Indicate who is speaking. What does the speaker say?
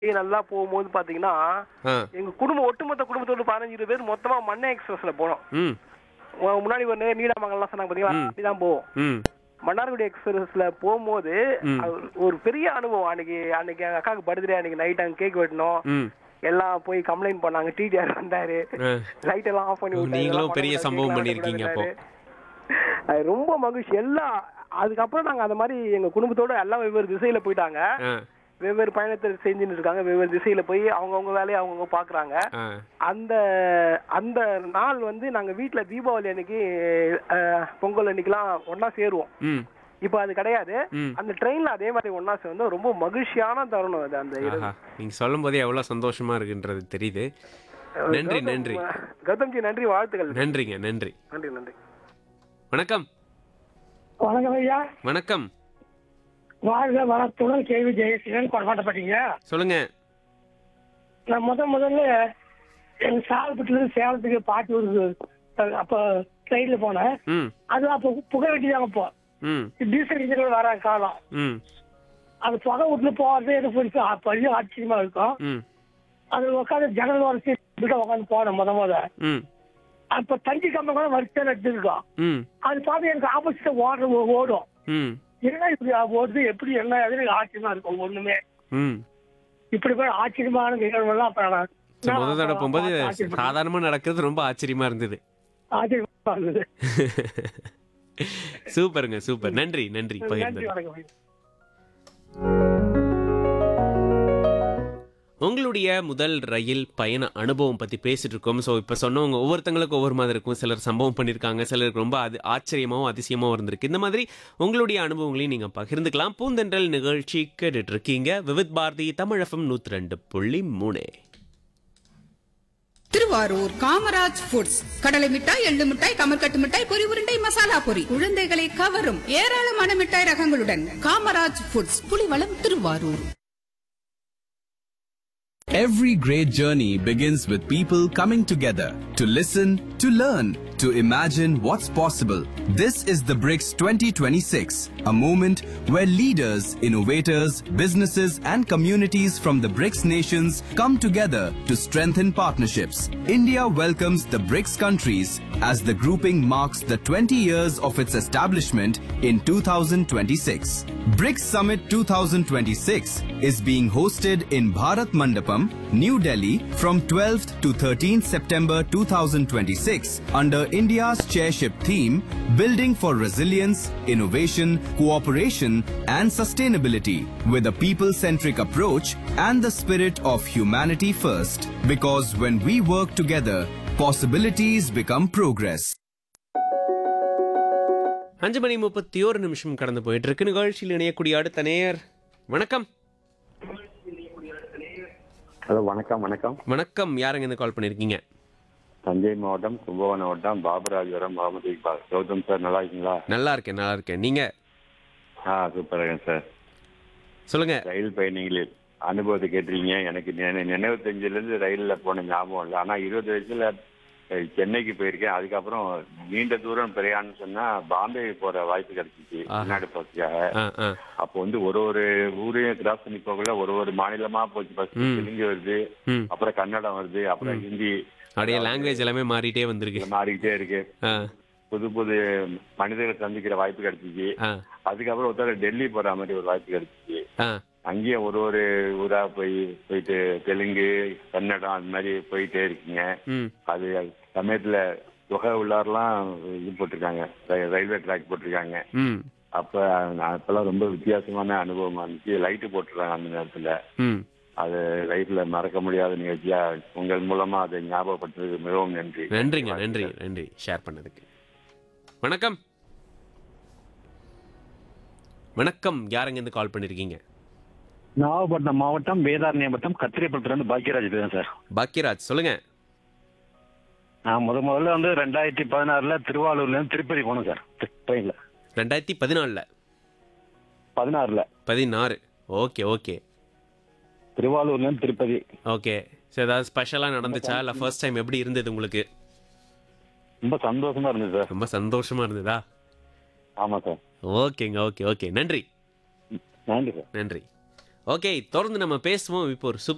Speaker 1: நல்லா போகும்போது பாத்தீங்கன்னா
Speaker 2: ஆ
Speaker 1: எங்க குடும்பம் ஒட்டுமொத்த குடும்பத்தோட பதினஞ்சு இருபது பேர் மொத்தமா மண்ணை எக்ஸ்பிரஸ்ல போனோம்
Speaker 2: ம்
Speaker 1: உ- முன்னாடி ஒரு நீடாமங்கல்லாம் சொன்னாங்க பாத்தீங்களா
Speaker 2: ம்.
Speaker 1: அப்படிதான் போவோம்
Speaker 2: ம்
Speaker 1: மன்னார்குடி எக்ஸ்பிரஸ்ல போகும்போது
Speaker 2: ம்.
Speaker 1: அது ஒரு பெரிய அனுபவம் அன்னைக்கு அன்னைக்கு எங்க அக்காவுக்கு பர்த்டே அன்னைக்கு நைட் அங்க கேக் வெட்டணும்
Speaker 2: ம்
Speaker 1: எல்லாம் போய் கம்ப்ளைண்ட் பண்ணாங்க டிடிஆர் வந்தாரு
Speaker 2: ஆ.
Speaker 1: லைட் எல்லாம் ஆஃப் பண்ணி விட்டாரு.
Speaker 2: நீங்களும்
Speaker 1: இதெல்லாம்
Speaker 2: பெரிய
Speaker 1: பண்ணக்கூடாது,
Speaker 2: சம்பவம்
Speaker 1: கேக்லாம்
Speaker 2: பண்ணியிருக்கீங்க அப்போ.
Speaker 1: வெட்டக்கூடாதுன்னாரு. அது ரொம்ப மகிழ்ச்சி எல்லாம் அதுக்கப்புறம் நாங்க அந்த மாதிரி எங்க குடும்பத்தோட எல்லாம் வெவ்வேறு திசையில போயிட்டாங்க
Speaker 2: ஆ
Speaker 1: வெவ்வேறு பயணத்தை செஞ்சுட்டு இருக்காங்க வெவ்வேறு திசையில போய் அவங்கவுங்க வேலையை அவங்கவுங்க பாக்குறாங்க
Speaker 2: ஆ
Speaker 1: அந்த அந்த நாள் வந்து நாங்க வீட்ல தீபாவளி அன்னைக்கு அஹ், பொங்கல் அன்னைக்கெல்லாம் ஒண்ணா சேருவோம்
Speaker 2: ம்
Speaker 1: இப்போ அது கிடையாது
Speaker 2: ம்
Speaker 1: அந்த ட்ரெயின்ல அதே மாதிரி ஒண்ணா சேர்ந்து ரொம்ப மகிழ்ச்சியான தருணம் அது அந்த இரவு.
Speaker 2: ஆஹா நீங்க சொல்லும் போதே எவ்வளவு சந்தோஷமா இருக்குன்றது தெரியுது நன்றி
Speaker 1: கௌதம்,
Speaker 2: நன்றி
Speaker 1: கௌதம்ஜி நன்றி வாழ்த்துக்கள்
Speaker 2: நன்றிங்க நன்றி
Speaker 1: நன்றி நன்றி
Speaker 2: வணக்கம்
Speaker 3: வணக்கம் ஐயா
Speaker 2: வணக்கம்
Speaker 3: வாழ்க வளத்துடன் கேள்வி ஜெயசீலன் கொண்டாடப்பட்டீங்க
Speaker 2: சொல்லுங்க
Speaker 3: நான் முத முதல்ல எங்க சாலப்பட்டுல இருந்து சேலத்துக்கு பாட்டி ஒரு அப்ப ட்ரெயின்ல போனேன்
Speaker 2: ம்
Speaker 3: அது அப்போ புகை வெட்டி தான் அப்போ
Speaker 2: ம்
Speaker 3: டீசல் இன்ஜின் வர காலம்
Speaker 2: ம்
Speaker 3: அது புகை விட்டு போறது எனக்கு பெருசு ஆ- பெரிய ஆச்சரியமா இருக்கும்
Speaker 2: ம்
Speaker 3: அது உட்காந்து ஜன்னல் வரிசை உட்காந்து போனேன் முத முத
Speaker 2: ம்
Speaker 3: அப்ப தஞ்சி கம்பம் கூட வரிசையில் எடுத்துருக்கோம்
Speaker 2: ம்
Speaker 3: அது பார்த்து எனக்கு ஆப்போசிட்டா ஓடுற ஓடும்
Speaker 2: ம்
Speaker 3: என்ன இப்படி ஓடுது எப்படி என்ன ஏதுன்னு எனக்கு ஆச்சரியமா இருக்கும் ஒண்ணுமே
Speaker 2: ம்
Speaker 3: இப்படி கூட ஆச்சரியமான நிகழ்வுலாம் அப்ப நான்
Speaker 2: சரி, முத தடவை போகும்போது
Speaker 3: ஆச்சரியப்பட்டேன்.
Speaker 2: சாதாரணமா நடக்கிறது ரொம்ப ஆச்சரியமா இருந்தது
Speaker 3: ஆச்சரியமா இருந்தது
Speaker 2: சூப்பருங்க சூப்பர் நன்றி நன்றி
Speaker 3: நன்றி
Speaker 2: பகிர்ந்தது
Speaker 3: வணக்கம்
Speaker 2: உங்களுடைய முதல் ரயில் பயண அனுபவம் பற்றி பேசிட்டு இருக்கோம் ஸோ இப்போ சொன்னவங்க ஒவ்வொருத்தங்களுக்கு ஒவ்வொரு மாதிரி இருக்கும் சிலர் சம்பவம் பண்ணியிருக்காங்க சிலருக்கு ரொம்ப அது ஆச்சரியமாகவும் அதிசயமாகவும் இருந்திருக்கு இந்த மாதிரி உங்களுடைய அனுபவங்களையும் நீங்கள் பகிர்ந்துக்கலாம் பூந்தென்றல் நிகழ்ச்சி கேட்டுட்டு இருக்கீங்க விவித் பாரதி தமிழகம் நூற்றி ரெண்டு புள்ளி மூணு
Speaker 4: திருவாரூர் காமராஜ் ஃபுட்ஸ் கடலை மிட்டாய் எள்ளு மிட்டாய் கமர்கட்டு மிட்டாய் பொரி உருண்டை மசாலா பொரி குழந்தைகளை கவரும் ஏராளமான மிட்டாய் ரகங்களுடன் Kamaraj foods Pulivalam Thiruvarur
Speaker 5: Every great journey begins with people coming together to listen, to learn, to imagine what's possible. This is the BRICS 2026, a moment where leaders, innovators, businesses, and communities from the BRICS nations come together to strengthen partnerships. India welcomes the BRICS countries as the grouping marks the 20 years of its establishment in 2026. BRICS Summit 2026 is being hosted in Bharat Mandapam, New Delhi from 12th to 13th September 2026 under India's chairship theme Building for Resilience, Innovation, Cooperation and Sustainability with a people-centric approach and the spirit of humanity first. Because when we work together, possibilities become progress.
Speaker 2: அஞ்சு மணி முப்பத்தி ஒரு நிமிஷம் கடந்து போயிட்டு இருக்கு நிகழ்ச்சியில் இணையக்கூடிய அடுத்த நேயர் வணக்கம்
Speaker 6: ஹலோ வணக்கம் வணக்கம்
Speaker 2: வணக்கம் யாருங்க இந்த கால் பண்ணியிருக்கீங்க
Speaker 6: தஞ்சை மாவட்டம் கும்பகோணம் மாவட்டம் பாபராஜபுரம் முகமது இக்பால் கௌதம் சார் நல்லா இருக்கீங்களா
Speaker 2: நல்லா இருக்கேன் நல்லா இருக்கேன் நீங்க
Speaker 6: ஆ சூப்பராக இருக்கேன் சார்
Speaker 2: சொல்லுங்க
Speaker 6: ரயில் பயணிகளில் அனுபவத்தை கேட்டிருக்கீங்க எனக்கு நினை- நினைவு தெரிஞ்சிலேருந்து ரயிலில் போன ஞாபகம் இல்லை ஆனால் இருபது வயசுல அஹ், சென்னைக்கு போயிருக்கேன் அதுக்கப்புறம் நீண்ட தூரம் பிரயாணம் சொன்னா பாம்பே போற வாய்ப்பு கிடைச்சிச்சு
Speaker 2: ஆஹா.
Speaker 6: வெளிநாடு போறதுக்காக
Speaker 2: ஆ ஆ
Speaker 6: அப்போ வந்து ஒரு ஒரு ஊரையும் கிராஸ் பண்ணி போகல ஒரு ஒரு மாநிலமா போச்சு ஃபர்ஸ்ட்
Speaker 2: ம்.
Speaker 6: தெலுங்கு வருது
Speaker 2: ம்
Speaker 6: அப்புறம் கன்னடம் வருது அப்புறம் ஹிந்தி
Speaker 2: அப்படியே லாங்குவேஜ் எல்லாமே மாறிட்டே வந்திருக்கு
Speaker 6: இது மாறிக்கிட்டே இருக்கு
Speaker 2: ஆ
Speaker 6: புது புது மனிதர்களை சந்திக்கிற வாய்ப்பு கிடைச்சிச்சு
Speaker 2: ஆ
Speaker 6: அதுக்கப்புறம் ஒருத்தர் டெல்லி போற மாதிரி ஒரு வாய்ப்பு கிடைச்சிச்சு
Speaker 2: ஆ
Speaker 6: அங்கேயும் ஒரு ஒரு ஊரா போய் போயிட்டு தெலுங்கு கன்னடம் அது மாதிரி போயிட்டே இருக்கீங்க
Speaker 2: ம்
Speaker 6: அது சமயத்துல தொகை உள்ளாரெல்லாம் இது போட்டிருக்காங்க ர- ரயில்வே ட்ராக் போட்டிருக்காங்க
Speaker 2: ம்
Speaker 6: அப்ப நான் அப்பெல்லாம் ரொம்ப வித்தியாசமான அனுபவமா இருந்துச்சு லைட்டு போட்டுருக்காங்க அந்த நேரத்துல
Speaker 2: ம்
Speaker 6: அது லைஃப்ல மறக்க முடியாத நிகழ்ச்சியா உங்கள் மூலமா அதை ஞாபகப்படுத்துறது மிகவும் நன்றி
Speaker 2: நன்றிங்க நன்றி நன்றி ஷேர் பண்ணதுக்கு வணக்கம் வணக்கம் யாருங்க இருந்து கால் பண்ணிருக்கீங்க
Speaker 7: நாகப்பட்டினம் மாவட்டம் வேதாரண்யம் வட்டம் கத்திரிப்பள்ளத்துல இருந்து பாக்கியராஜ் பேசுறேன் சார்
Speaker 2: பாக்கியராஜ் சொல்லுங்க
Speaker 7: நான் முத முதல்ல வந்து ரெண்டாயிரத்தி பதினாறுல திருவாரூர்ல இருந்து திருப்பதி போனேன் சார் ட்ரெயின்ல
Speaker 2: ரெண்டாயிரத்தி பதினாலில்
Speaker 7: பதினாறுல
Speaker 2: பதினாறு ஓகே ஓகே
Speaker 7: திருவாரூர்ல இருந்து திருப்பதி
Speaker 2: ஓகே சரி ஏதாவது ஸ்பெஷலாக நடந்துச்சா இல்லை ஃபர்ஸ்ட் டைம் எப்படி இருந்தது உங்களுக்கு
Speaker 7: ரொம்ப சந்தோஷமா இருந்தது சார்
Speaker 2: ரொம்ப சந்தோஷமா இருந்ததா
Speaker 7: ஆமா சார்
Speaker 2: ஓகேங்க ஓகே ஓகே நன்றி
Speaker 7: நன்றி சார்
Speaker 2: நன்றி ஓகே தொடர்ந்து நம்ம பேசுவோம் இப்போ ஒரு சூப்பர்